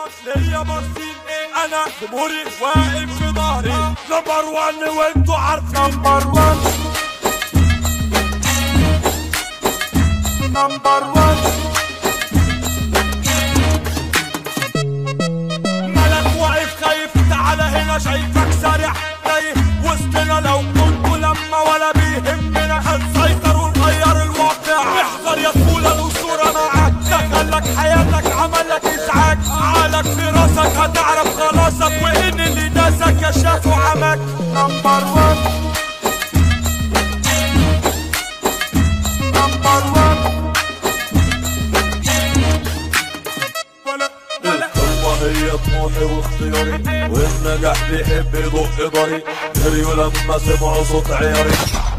واصحابك ليا باصين انا جمهوري واقف في ظهري نمبر وان وانتوا عارفين نمبر وان نمبر وان ملك واقف خايف تعالى هنا شايفك سارح تايه وسطنا لو كنت لما ولا بيهمنا هنسيطر ونغير الواقع احذر يا طفولة الأسطورة معاك دخلك حياتك عملك إزعاج عقلك في راسك هتعرف خلاصك وإن اللي داسك كشاف وعمك نمبر وان نمبر وان ولا ولا القوة هي طموحي واختياري والنجاح بيحب يدق ضري جريوا لما سمعوا صوت عياري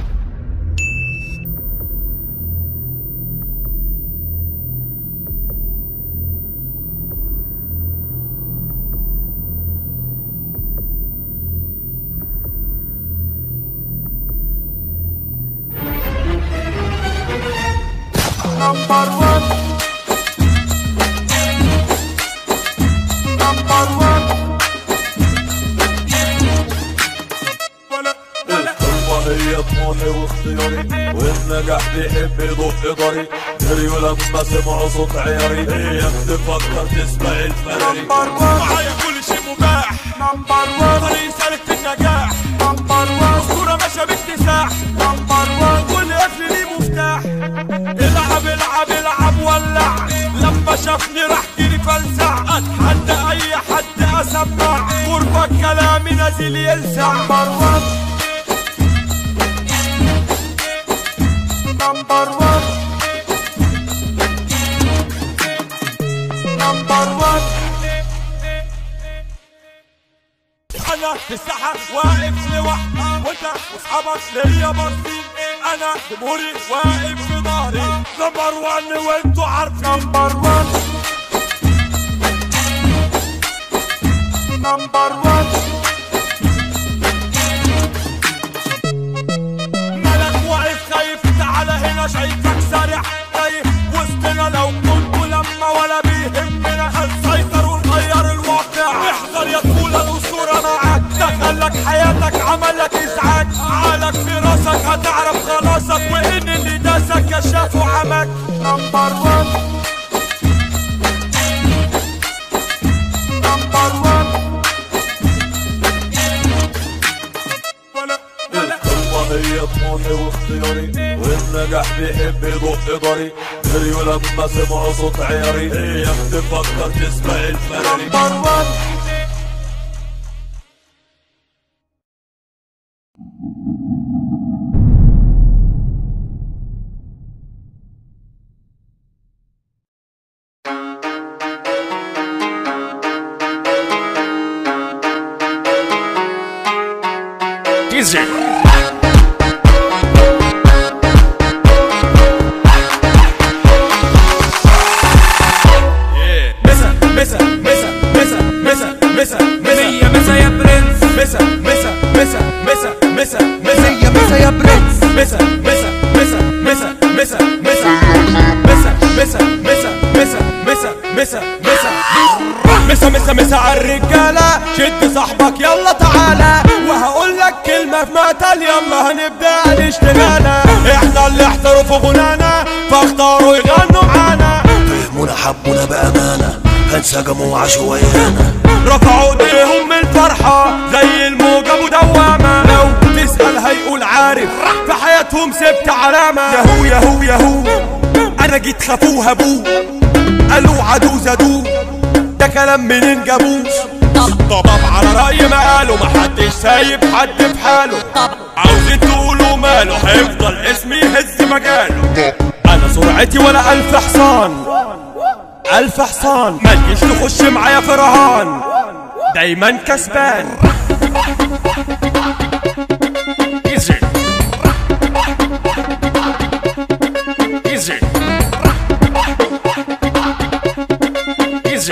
Number one. Number one. ولا ولا القوة هي طموحي واختياري والنجاح بيحب يدق ضري جريوا لما سمعوا صوت عياري اياك تفكر تسمع الفراري نمبر وان معايا كل شيء مباح نمبر وان طريق سالك في النجاح نمبر وان اسطوره ماشيه باكتساح نمبر وان كل قفل ليه مفتاح العب العب العب ولع لما شافني راح جري فلسع اتحدى اي حد اسمع غربة كلامي نازل يلسع نمبر وان نمبر وان نمبر وان انا في الساحة واقف لوحدي وانت واصحابك ليا باصين انا جمهوري واقف في ظهري نمبر وان وانتوا عارفين نمبر وان نمبر وان ملك واقف خايف تعالى هنا شايفك سارح تايه وسطنا لو كنت لما ولا بيهمنا هنسيطر ونغير الواقع احذر يا طفولة الأسطورة معاك دخلك حياتك عملك إزعاج عقلك في راسك هتعرف خلاصك وإن اللي داسك كشاف وعمك نمبر وان نمبر وان ولا ولا القوة هي طموحي واختياري والنجاح بيحب يدق ضري جريوا لما سمعوا صوت عياري اياك تفكر تسمع الفراري نمبر وان Easy. مسا مسا مسا مسا مسا مسا مية مسا يا برنس مسا مسا مسا مسا مسا مسا يا مسا يا برنس مسا مسا مسا مسا مسا مسا مسا مسا مسا مسا مسا مسا مسا مسا مسا على الرجالة شد صاحبك يلا تعالى وهقول لك كلمة في مقتل يلا هنبدأ الاشتغالة احنا اللي احترفوا غنانا فاختاروا يغنوا معانا فهمونا حبونا بأمانة هنسجموا عشوائيانا رفعوا ايديهم من الفرحة زي الموجة مدوامة لو تسأل هيقول عارف في حياتهم سبت علامة يهو يهو يهو انا جيت خافوها بو قالوا عدو زادو ده كلام منين جابوه طباب على رأي ما قالوا محدش سايب حد في حاله عاوزين تقولوا ماله هيفضل اسمي يهز مجاله انا سرعتي ولا الف حصان ألف حصان مالكش تخش معايا في رهان دايما كسبان Easy. Easy. Easy.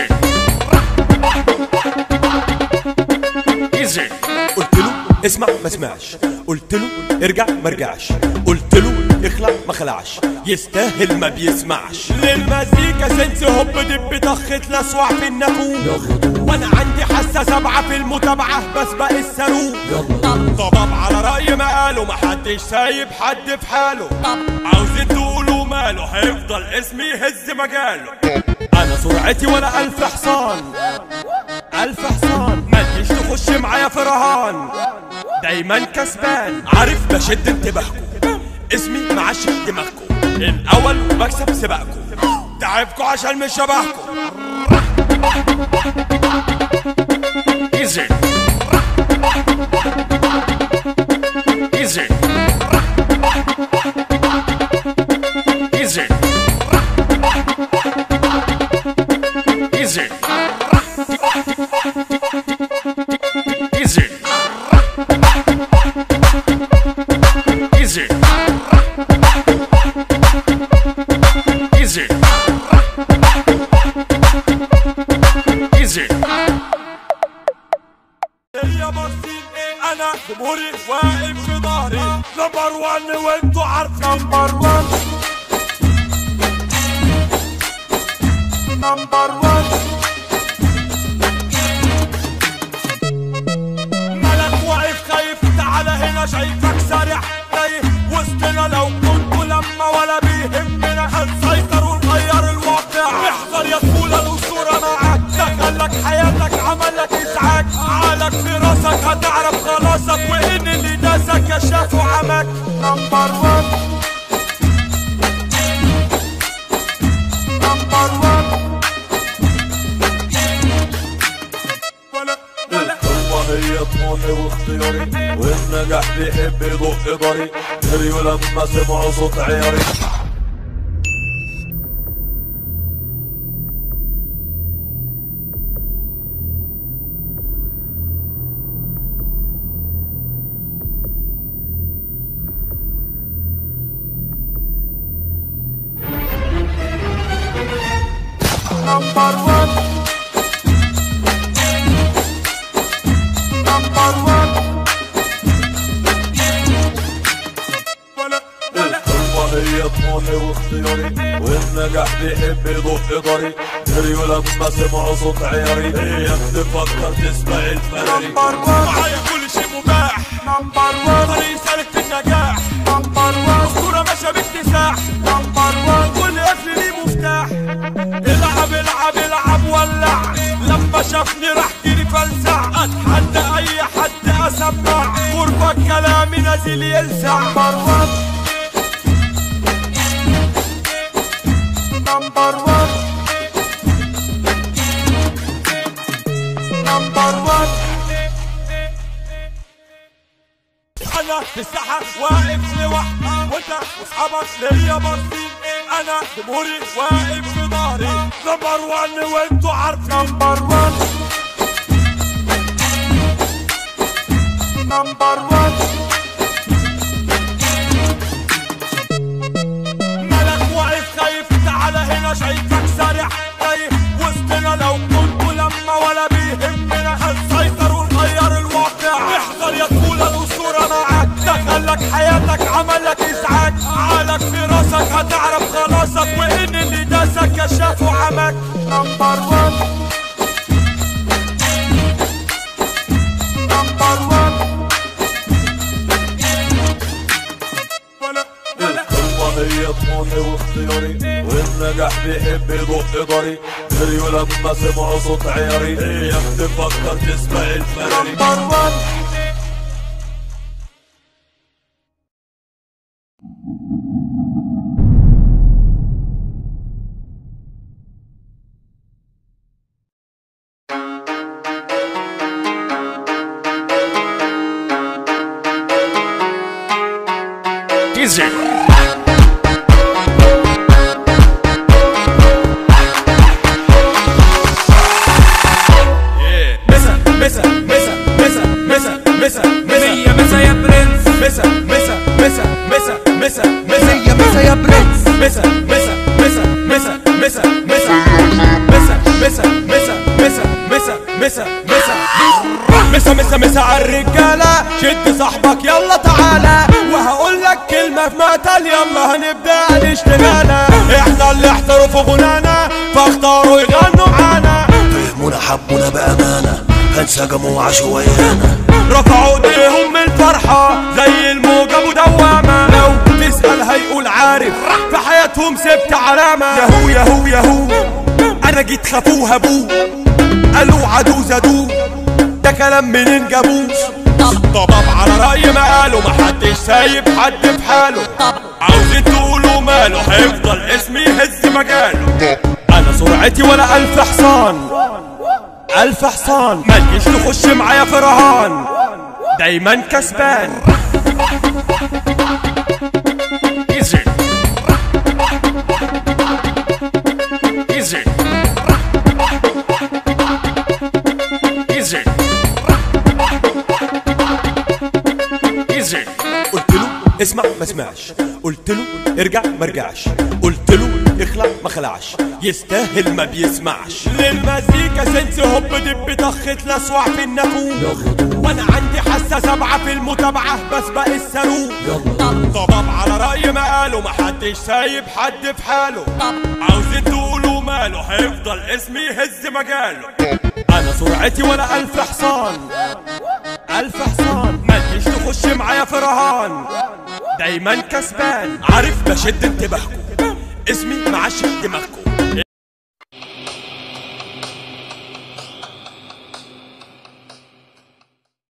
Easy. قلت له اسمع ما سمعش قلت له ارجع ما رجعش قلت له يخلع ما خلعش يستاهل ما بيسمعش للمزيكا سنس هوب دب طخت لسوع في النافوخ وانا عندي حاسه سبعه في المتابعه بسبق الصاروخ طباب على رأي ما قالوا محدش سايب حد في حاله عاوزين تقولوا ماله هيفضل اسمي يهز مجاله انا سرعتي ولا الف حصان الف حصان مالكش تخش معايا في رهان دايما كسبان عارف بشد انتباهكم اسمي معشق دماغكم الاول بكسب سباقكم تعبكم عشان مش شبهكم Easy. Easy. Easy. Easy. Easy. Easy. Easy. Easy. يا بصين ايه انا جمهوري واقف في ظهري نمبر وان وانتوا عارفين نمبر وان نمبر وان ملك واقف خايف تعالى هنا شايفك سارح تايه وسطنا لو كنت لما ولا بيهمنا هنسيطر ونغير الواقع احذر يا طفولة الأسطورة معاك دخلك حياتك عملك إزعاج عقلك في راسك هتعرف خلاصك وإن اللي داسك كشاف وعمك نمبر وان نمبر وان ولا ولا الحلوة هي طموحي واختياري والنجاح بيحب يدق ضري جريوا لما سمعوا صوت عياري نمبر وان نمبر وان ولا ولا الحلوة هي طموحي واختياري والنجاح بيحب يدق ضري جريوا لما سمعوا صوت عياري اياك تفكر تسمع الفراري نمبر وان معايا كل شيء مباح نمبر وان طريق سالك في النجاح نمبر وان اسطورة ماشية باكتساح نمبر وان كل قفل ليه مفتاح العب العب العب ولع لما شافني راح جري فلسع اتحدى اي حد اسمع غربة كلامي نازل يلسع نمبر وان نمبر وان نمبر وان انا في الساحه واقف لوحدي وانت واصحابك ليا باصين انا جمهوري واقف في ظهري نمبر وان وانتوا عارفين نمبر وان نمبر وان ملك واقف خايف تعالى هنا شايفك سارح تايه وسطنا لو كنت لما ولا بيهمنا هنسيطر ونغير الواقع احذر يا طفولة الأسطورة معاك دخلك حياتك عملك إزعاج عقلك في راسك هتعرف خلاصك وإن اللي داسك كشاف وعمك نمبر وان نمبر وان ولا ولا الحلوة هي طموحي واختياري والنجاح بيحب يدق ضري جريوا لما سمعوا صوت عياري اياك تفكر تسمع الفراري نمبر وان Easy. مسا مسا مسا مسا مسا مسا مسا مية مسا يا برنس مسا مسا مسا مسا مسا مسا يا مسا يا برنس مسا مسا مسا مسا مسا مسا مسا مسا مسا مسا مسا مسا مسا مسا مسا مسا عالرجالة شد صاحبك يلا تعالى وهقول لك كلمة في مقتل اشتغل يلا هنبدأ الاشتغالة احنا اللي احترفوا غنانا فاختاروا يغنوا معانا فهمونا حبونا بأمانة انسجموا وعاشوا ويانا رفعوا ايديهم من الفرحة زي الموجة مدوامة لو تسأل هيقول عارف في حياتهم سبت علامة يهو يهو يهو انا جيت خافوها بو قالوا عدو زادو ده كلام منين جابوه طباب على رأي ما قالوا محدش سايب حد في حاله عاوزين تقولوا ماله هيفضل اسمي يهز مجاله انا سرعتي ولا الف حصان الف حصان ما تجيش تخش معايا في رهان دايما كسبان Easy. Easy. Easy. Easy. قلت له اسمع ما سمعش قلت له ارجع ما رجعش قلت له اخلع ما خلعش يستاهل ما بيسمعش للمزيكا سنس هوب دب طخت لسوع في النافوخ وانا عندي حاسه سبعه في المتابعه بسبق الصاروخ طباب على رأي ما قالوا محدش سايب حد في حاله عاوزين تقولوا ماله هيفضل اسمي يهز مجاله انا سرعتي ولا الف حصان الف حصان ما تجيش تخش معايا في رهان دايما كسبان عارف بشد انتباهكم اسمي معاش دماغكم